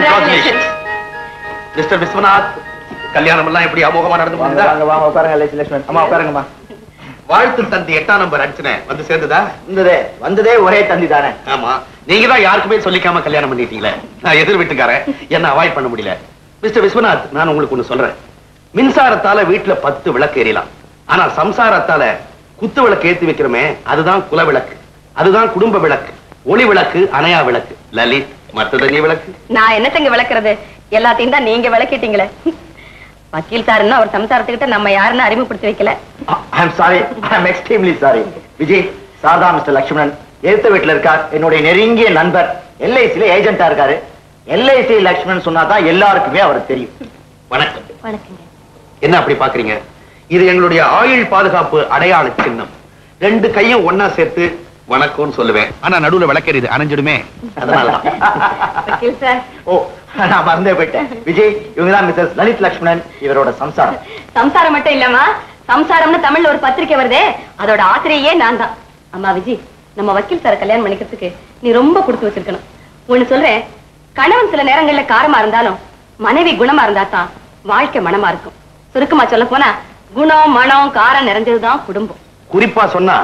Congratulations. Mister Viswanath கல்யாணம் எல்லாம் எப்படி அமோகமா நடந்து வாங்க முடியுதா? வாங்க வாங்க உட்காருங்க லேசி லட்சுமணன் அம்மா உட்காருங்கம்மா வாழ்த்து தந்தி எட்டாம் நம்பர் அடிச்சுனே வந்து சேர்ந்ததா வந்ததே வந்ததே ஒரே தந்தி தானே ஆமா நீங்க தான் யாருக்குமே சொல்லிக்காம கல்யாணம் பண்ணிட்டீங்களே நான் எதிர் வீட்டுக்காரன் என்ன அவாய்ட் பண்ண முடியல மிஸ்டர் விஸ்வநாத் நான் உங்களுக்கு ஒண்ணு சொல்றேன் மின்சாரத்தால வீட்டுல பத்து விளக்கு எரியலாம் ஆனா சம்சாரத்தால குத்து விளக்கு ஏத்தி வைக்கிறோமே அதுதான் குல விளக்கு அதுதான் குடும்ப விளக்கு ஒளி விளக்கு அணையா விளக்கு லலித் மற்றது நீ விளக்கு நான் என்னத்தங்க விளக்குறது எல்லாத்தையும் தான் நீங்க விளக்கிட்டீங்களே வக்கீல் சாருன்னு அவர் சம்சாரத்துக்கிட்ட நம்ம யாருன்னு அறிமுகப்படுத்தி வைக்கல I am sorry I am extremely sorry Vijay Sharada Mister Lakshmanan எழுத்த வீட்டுல இருக்கார் என்னுடைய நெருங்கிய நண்பர் எல்ஐசில ஏஜென்ட்டா இருக்காரு எல்ஐசி லட்சுமணன் சொன்னா தான் எல்லாருக்குமே அவருக்கு தெரியும் வணக்கம் வணக்கங்க என்ன அப்படி பாக்குறீங்க இது எங்களுடைய ஆயுள் பாதுகாப்பு அடையாள சின்னம் ரெண்டு கையும் ஒன்னா சேர்த்து வணக்கம்னு சொல்லுவேன் ஆனா நடுவுல விளக்கறிது அணைஞ்சிடுமே அதனாலதான் வக்கீல் சார் ஓ நான் மறந்தே போயிட்டேன் விஜய் இவங்க தான் மிஸ்ஸஸ் லலித் லட்சுமணன் இவரோட சம்சாரம் சம்சாரம் மட்டும் இல்லம்மா சம்சாரம்னு தமிழ்ல ஒரு பத்திரிக்கை வருதே அதோட ஆசிரியையே நான் தான் அம்மா விஜய் நம்ம வக்கீல் சார கல்யாணம் பண்ணிக்கிறதுக்கு நீ ரொம்ப கொடுத்து வச்சிருக்கணும் ஒண்ணு சொல்றேன் கணவன் சில நேரங்கள்ல காரமா இருந்தாலும் மனைவி குணமா இருந்தா தான் வாழ்க்கை மனமா இருக்கும் சுருக்கமா சொல்ல போனா குணம் மனம் காரம் நிறைஞ்சதுதான் குடும்பம் குறிப்பா சொன்னா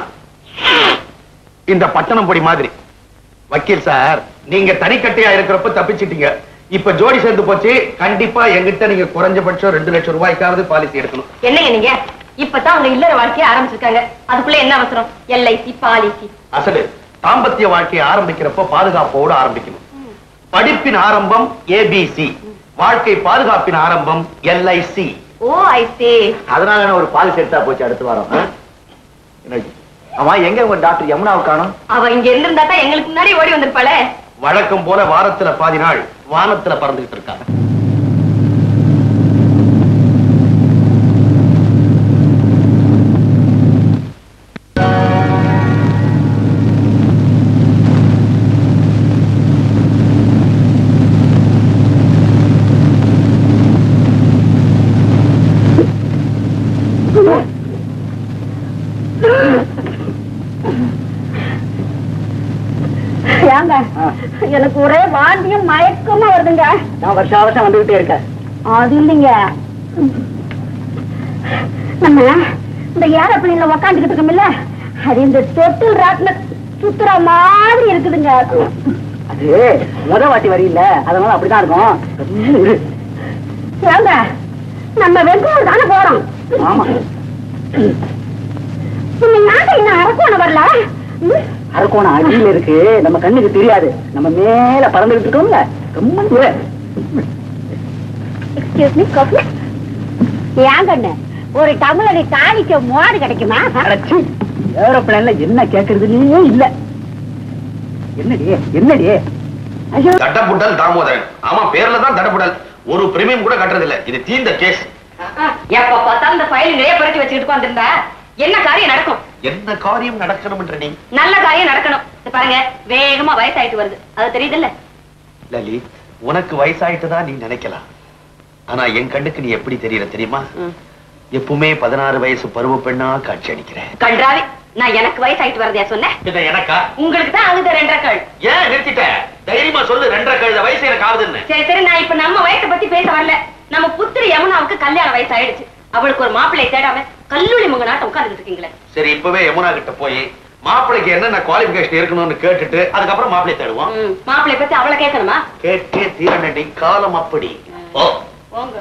இந்த பட்டணம் பொடி மாதிரி வக்கீல் சார் நீங்க தனிக்கட்டையா இருக்கிறப்ப தப்பிச்சிட்டீங்க இப்ப ஜோடி சேர்ந்து போச்சு கண்டிப்பா எங்கிட்ட நீங்க குறைஞ்சபட்சம் ரெண்டு லட்சம் ரூபாய்க்காவது பாலிசி எடுக்கணும் என்னங்க நீங்க இப்பதான் அவங்க இல்லற வாழ்க்கைய ஆரம்பிச்சிருக்காங்க அதுக்குள்ள என்ன அவசரம் எல்ஐசி பாலிசி அசடு தாம்பத்திய வாழ்க்கையை ஆரம்பிக்கிறப்ப பாதுகாப்போடு ஆரம்பிக்கணும் படிப்பின் ஆரம்பம் ஏபிசி வாழ்க்கை பாதுகாப்பின் ஆரம்பம் எல்ஐசி ஓ ஐ சே அதனால நான் ஒரு பாலிசி எடுத்தா போச்சு அடுத்த வாரம் ஆ? என்ன இது? ஆமா எங்க உங்க டாக்டர் யமுனாவை காணோம் அவ இங்க இருந்திருந்தா தான் எங்களுக்கு முன்னாடி ஓடி வந்திருப்பாளே வழக்கம் போல வாரத்துல பாதி நாள் வானத்துல பறந்துகிட்டு இருக்காங்க ஏங்க எனக்கு ஒரே வாந்தியும் மயக்கமா வருதுங்க நான் வருஷா வருஷம் வந்துகிட்டே இருக்கேன் அது இல்லைங்க நம்ம இந்த ஏரோப்ளைன்ல உக்காந்துக்கிட்டு இருக்கோம்ல அது இந்த தொட்டில் ராட்டின சுத்துற மாதிரி இருக்குதுங்க அது முத வாட்டி வரியில்ல அதனால அப்படிதான் இருக்கும் இரு. ஏங்க நம்ம வெங்கூர் தானே போறோம் ஆமா இந்த நாட்டை இன்னும் அரக்கோணம் வரல ம்? அரக்கோணம் அடியில இருக்கு நம்ம கண்ணுக்கு தெரியாது நம்ம மேல பறந்துகிட்டு இருக்கோம்ல ரொம்ப தூரம். எக்ஸ்கியூஸ் மீ காஃபி ஏங்கண்ணே ஒரு டம்ளரை காணிக்க மோடு கிடைக்குமா அடச்சீ, ஏரோப்ளேன்ல என்ன கேக்குறதுலயே இல்ல என்னடி என்னடி ஐயோ தடபுடல் தாமோதரன் ஆமா பேர்ல தான் தடபுடல் ஒரு பிரீமியம் கூட கட்டுறது இல்ல இது தீந்த கேஸ் எப்ப பார்த்தாலும் இந்த ஃபைல் நிறைய புரட்டி வச்சுக்கிட்டு உட்கார்ந்திருந்தா என்ன காரியம் நடக்கும் என்ன காரியம் நடக்கணும்ன்ற நீ நல்ல காரியம் நடக்கணும் இது பாருங்க வேகமா வயசாயிட்டு வருது அது தெரியுதுல்ல லலித் உனக்கு வயசாயிட்டுதா நீ நினைக்கலாம் ஆனா என் கண்ணுக்கு நீ எப்படி தெரியல தெரியுமா எப்பவுமே பதினாறு வயசு பருவ பெண்ணா காட்சி அளிக்கிறேன் கன்றாவி நான் எனக்கு வயசாயிட்டு வரதையா சொன்னேன் இதை எனக்கா உங்களுக்கு தான் ஆகுது ரெண்டரை கால் ஏன் நிறுத்திட்ட தைரியமா சொல்லு ரெண்டரை கழுத வயசு எனக்கு ஆகுதுன்னு சரி சரி நான் இப்ப நம்ம வயசை பத்தி பேச வரல நம்ம புத்திரி யமுனாவுக்கு கல்யாண வயசு ஆயிடுச்சு அவளுக்கு ஒரு மாப்பிள்ளை தேடாம கல்லூரி முங்க நாட்டம் உட்கார்ந்துட்டு இருக்கீங்களே சரி இப்பவே யமுனா கிட்ட போய் மாப்பிளைக்கு என்னென்ன குவாலிபிகேஷன் இருக்கணும்னு கேட்டுட்டு அதுக்கப்புறம் மாப்பிளை தேடுவோம் ம், மாப்பிள்ளை பத்தி அவளை கேட்கணுமா கேட்டே தீரனடி காலம் அப்படி ஓ போங்க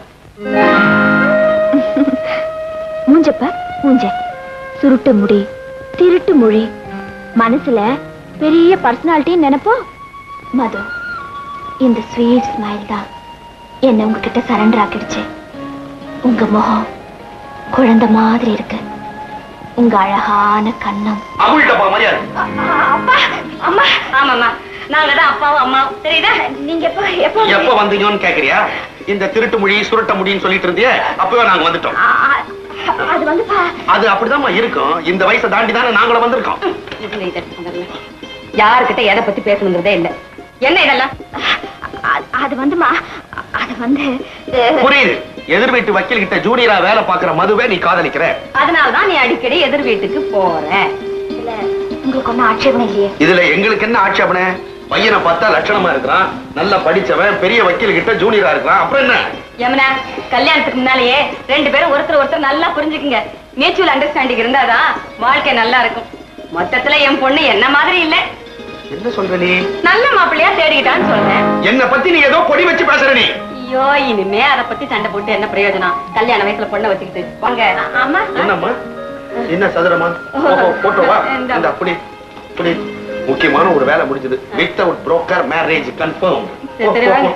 மூஞ்சப்ப மூஞ்ச சுருட்டு முடி திருட்டு மொழி மனசுல பெரிய பர்சனாலிட்டி நினைப்போம் மது இந்த ஸ்வீட் ஸ்மைல் தான் என்ன உங்ககிட்ட சரண்டர் ஆக்கிடுச்சு உங்க முகம் குழந்தை மாதிரி இருக்கு உங்க அழகான கண்ணம் அமுல் டப்பா மரியாதை அப்பா அம்மா ஆமாம்மா நாங்க தான் அப்பாவும் அம்மாவும் தெரியுதா நீங்க எப்போ எப்போ எப்ப வந்தீங்கன்னு கேக்குறியா இந்த திருட்டு மொழி சுருட்ட முடின்னு சொல்லிட்டு இருந்தியே அப்பவே நாங்க வந்துட்டோம் ஆ, ஆ, அது வந்து அது அப்படிதாம்மா இருக்கும் இந்த வயசை தாண்டி தானே நாங்களும் வந்திருக்கோம் இதுல இது, அதெல்லாம். யாருக்கிட்ட எதை பத்தி பேசணுங்கிறதே இல்ல என்ன இதெல்லாம் அது வந்துமா அது வந்து புரியுது எதிர் வீட்டு வக்கீல் கிட்ட ஜூனியரா வேலை பாக்குற மதுவை நீ காதலிக்கிற அதனாலதான் நீ அடிக்கடி எதிர் வீட்டுக்கு போற உங்களுக்கு ஒன்றும் ஆட்சேபம் இல்லையே இதுல எங்களுக்கு என்ன ஆட்சேபனை பையனை பார்த்தா லட்சணமா இருக்கிறான் நல்லா படிச்சவன் பெரிய வக்கீல் கிட்ட ஜூனியரா இருக்கிறான் அப்புறம் என்ன யமுனா கல்யாணத்துக்கு முன்னாலேயே ரெண்டு பேரும் ஒருத்தர் ஒருத்தர் நல்லா புரிஞ்சுக்குங்க மியூச்சுவல் அண்டர்ஸ்டாண்டிங் இருந்தாதான் வாழ்க்கை நல்லா இருக்கும் மொத்தத்துல என் பொண்ணு என்ன மாதிரி இல்ல என்ன சொல்ற நீ நல்ல மாப்பிள்ளையா தேடிக்கிட்டான்னு சொல்றேன் என்ன பத்தி நீ ஏதோ பொடி வச்சு பேசுற நீ ஐயோ இனிமே அத பத்தி சண்டை போட்டு என்ன பிரயோஜனம் கல்யாண வயசுல பொண்ணை வச்சுக்கிட்டு வாங்க அம்மா என்னம்மா என்ன சதுரமா போட்டோவா இந்தா. இந்த அப்படி அப்படி முக்கியமான ஒரு வேலை முடிஞ்சது வித்தவுட் புரோக்கர் மேரேஜ் கன்ஃபார்ம் சரி, சரி, வாங்க.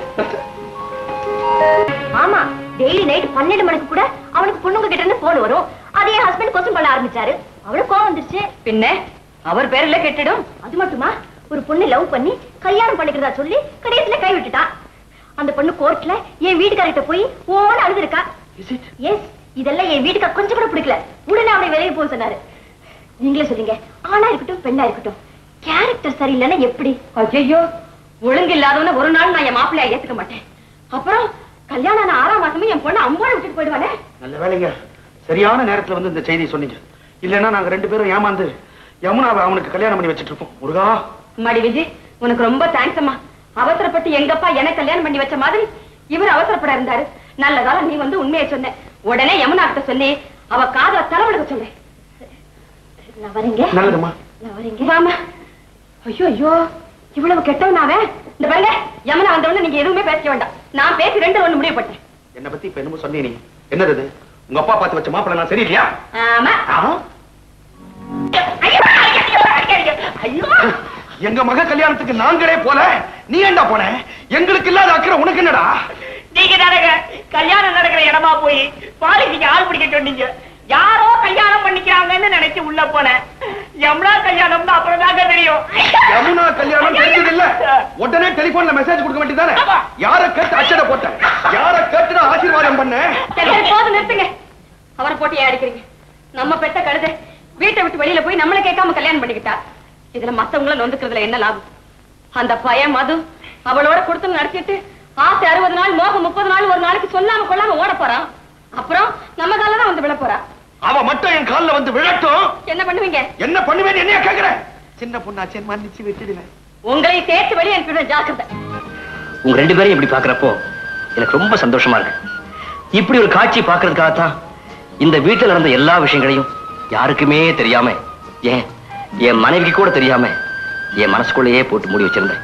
ஆமா டெய்லி நைட் பன்னெண்டு மணிக்கு கூட அவனுக்கு பொண்ணுங்க கிட்ட இருந்து போன் வரும் அதே ஹஸ்பண்ட் கொஸ்டின் பண்ண ஆரம்பிச்சாரு அவளுக்கு கோவம் வந்துருச்சு பின்ன அவர் பேர்ல கெட்டிடும் அது மட்டுமா ஒரு பொண்ணு லவ் பண்ணி கல்யாணம் பண்ணிக்கிறதா சொல்லி கடைசியில கை விட்டுட்டா அந்த பொண்ணு கோர்ட்ல என் வீட்டுக்காரர்கிட்ட போய் ஓன அழுதுருக்கா எஸ் இதெல்லாம் என் வீட்டுக்கார கொஞ்சம் கூட பிடிக்கல உடனே அவனை வெளியே போக சொன்னாரு நீங்களே சொல்லுங்க ஆணா இருக்கட்டும் பெண்ணா இருக்கட்டும் கேரக்டர் சரியில்லைன்னா எப்படி ஐயோ ஒழுங்கு இல்லாதவன ஒரு நாள் நான் என் மாப்பிள்ளைய ஏத்துக்க மாட்டேன் அப்புறம் கல்யாணம் ஆன ஆறாம் மாசமே என் பொண்ணை அம்போட விட்டுட்டு போயிடுவானே நல்ல வேலைங்க சரியான நேரத்துல வந்து இந்த செய்தி சொன்னீங்க இல்லைன்னா நாங்க ரெண்டு பேரும் ஏமாந்து யமுனாவை அவனுக்கு கல்யாணம் பண்ணி வச்சிட்டு இருப்போம் முருகா மடி விஜய் உனக்கு ரொம்ப தேங்க்ஸ் அம்மா அவசரப்பட்டு எங்கப்பா எனக்கு கல்யாணம் பண்ணி வச்ச மாதிரி இவர் அவசரப்பட இருந்தாரு நல்ல காலம் நீ வந்து உண்மையை சொன்ன உடனே யமுனா கிட்ட சொல்லி அவ காதல தலைவலுக்கு சொல்றேன் நான் வரேங்க நல்லதுமா நான் வரேங்க வாமா ஐயோ ஐயோ இவ்வளவு கெட்டவனாவே இந்த பாருங்க யமுனா வந்தவொடனே நீங்க எதுவுமே பேச வேண்டாம் நான் பேசி ரெண்டு ஒண்ணு முடிவு பண்ணேன் என்ன பத்தி இப்ப என்னமோ சொன்னீ நீ என்னது இது? உங்க அப்பா பார்த்து வச்ச மாப்பிள்ள நான் சரியில்லையா ஆமா ஆ? ஐயோ, ஐயோ, ஐயோ, ஐயோ. எங்க மக கல்யாணத்துக்கு நாங்களே போல நீ ஏண்டா போன எங்களுக்கு இல்லாத அக்கறை உனக்கு என்னடா நீங்க தானங்க கல்யாணம் நடக்கிற இடமா போய் பாலிசிக்கு ஆள் பிடிக்க சொன்னீங்க யாரோ கல்யாணம் பண்ணிக்கிறாங்கன்னு நினைச்சு உள்ள போனேன் எம்னா கல்யாணம்னு அப்புறம் தாங்க தெரியும் யமுனா கல்யாணம் தெரிஞ்சது இல்ல உடனே டெலிபோன்ல மெசேஜ் கொடுக்க வேண்டியதானே ஆமா. யார கேட்டு அச்சட போட்டேன் யார கேட்டு நான் ஆசீர்வாதம் பண்ணேன் சரி, சரி, போதும் நிறுத்துங்க அவரை போட்டு ஏன் அடிக்கிறீங்க நம்ம பெத்த கழுதை வீட்டை விட்டு வெளியில போய் நம்மள கேட்காம கல்யாணம் பண்ணிக்கிட்டா இதுல மத்தவங்கள நொந்துக்கிறதுல என்ன லாபம் அந்த பையன் மது அவளோட கொடுத்து நடத்திட்டு ஆசை அறுபது நாள் மோகம் முப்பது நாள் ஒரு நாளைக்கு சொல்லாம கொள்ளாம ஓட போறான் அப்புறம் நம்ம கால தான் வந்து விழ போறா அவ மட்டும் என் கால்ல வந்து விழட்டும் என்ன பண்ணுவீங்க என்ன பண்ணுவேன்னு என்னைய கேக்குற சின்ன பொண்ணாச்சே மன்னிச்சு விட்டுடுவேன் உங்களை சேர்த்து வெளியே அனுப்பிடுவேன் ஜாக்கிரதை உங்க ரெண்டு பேரையும் இப்படி பாக்குறப்போ எனக்கு ரொம்ப சந்தோஷமா இருக்கு இப்படி ஒரு காட்சி பாக்குறதுக்காகத்தான் இந்த வீட்டுல நடந்த எல்லா விஷயங்களையும் யாருக்குமே தெரியாம ஏன் என் மனைவிக்கு கூட தெரியாம என் மனசுக்குள்ளேயே போட்டு மூடி வச்சிருந்தேன்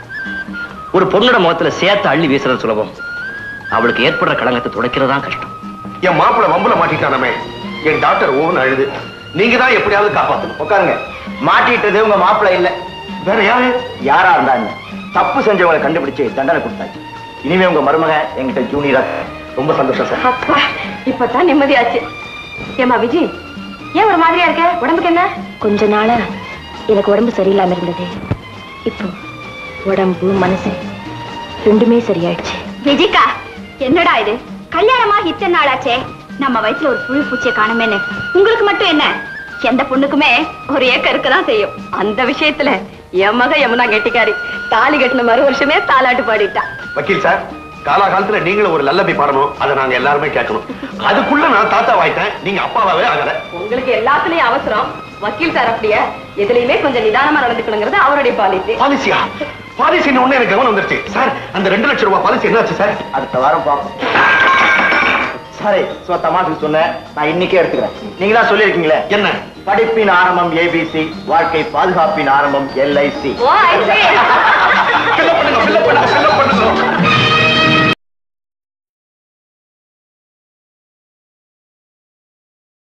ஒரு பொண்ணோட முகத்துல சேர்த்து அள்ளி வீசுறது சுலபம் அவளுக்கு ஏற்படுற களங்கத்தை துடைக்கிறது தான் கஷ்டம் என் மாப்பிள வம்புல மாட்டிட்டானமே என் டாக்டர் ஓவன் அழுது நீங்க தான் எப்படியாவது காப்பாத்தணும் உட்காருங்க மாட்டிட்டது உங்க மாப்பிள்ளை இல்ல வேற யாரு யாரா இருந்தாங்க தப்பு செஞ்சவங்களை கண்டுபிடிச்சு தண்டனை கொடுத்தாச்சு இனிமே உங்க மருமக என்கிட்ட ஜூனியரா ரொம்ப சந்தோஷம் சார் அப்பா இப்பதான் நிம்மதியாச்சு ஏமா விஜய் ஏன் ஒரு மாதிரியா இருக்க உடம்புக்கு என்ன கொஞ்ச நாளா எனக்கு உடம்பு சரியில்லாம இருந்தது இப்போ உடம்பு மனசு ரெண்டுமே சரியாயிடுச்சு விஜிகா என்னடா இது கல்யாணமா இத்தனை நாளாச்சே நம்ம வயசுல ஒரு புழு பூச்சியை காணுமேன்னு உங்களுக்கு மட்டும் என்ன எந்த பொண்ணுக்குமே ஒரு ஏக்கம் இருக்கதான் செய்யும் அந்த விஷயத்துல என் மக யமுனா கெட்டிக்காரி தாலி கட்டின மறு வருஷமே தாலாட்டு பாடிட்டா வக்கீல் சார் காலாகாலத்துல நீங்களும் ஒரு லல்லபி பாடணும் அதை நாங்க எல்லாருமே கேட்கணும் அதுக்குள்ள நான் தாத்தா வாய்த்தேன் நீங்க அப்பாவாவே ஆகல உங்களுக்கு எல்லாத்துலயும் அவசரம் வக்கீல் சார் அப்படியே எதுலயுமே கொஞ்சம் நிதானமா நடந்துக்கணுங்கிறது அவருடைய பாலிசி பாலிசியா பாலிசின்னு ஒண்ணு எனக்கு கவனம் வந்துருச்சு சார் அந்த ரெண்டு லட்சம் ரூபாய் பாலிசி என்னாச்சு சார் அடுத்த வாரம் பார்ப்போம் சாரி சோ தமாசுக்கு சொன்னேன் நான் இன்னைக்கே எடுத்துக்கிறேன் நீங்க தான் சொல்லியிருக்கீங்களே என்ன படிப்பின் ஆரம்பம் ஏபிசி வாழ்க்கை பாதுகாப்பின் ஆரம்பம் எல்ஐசி ஓ I see. பில்ல பண்ணுங்க, பில்ல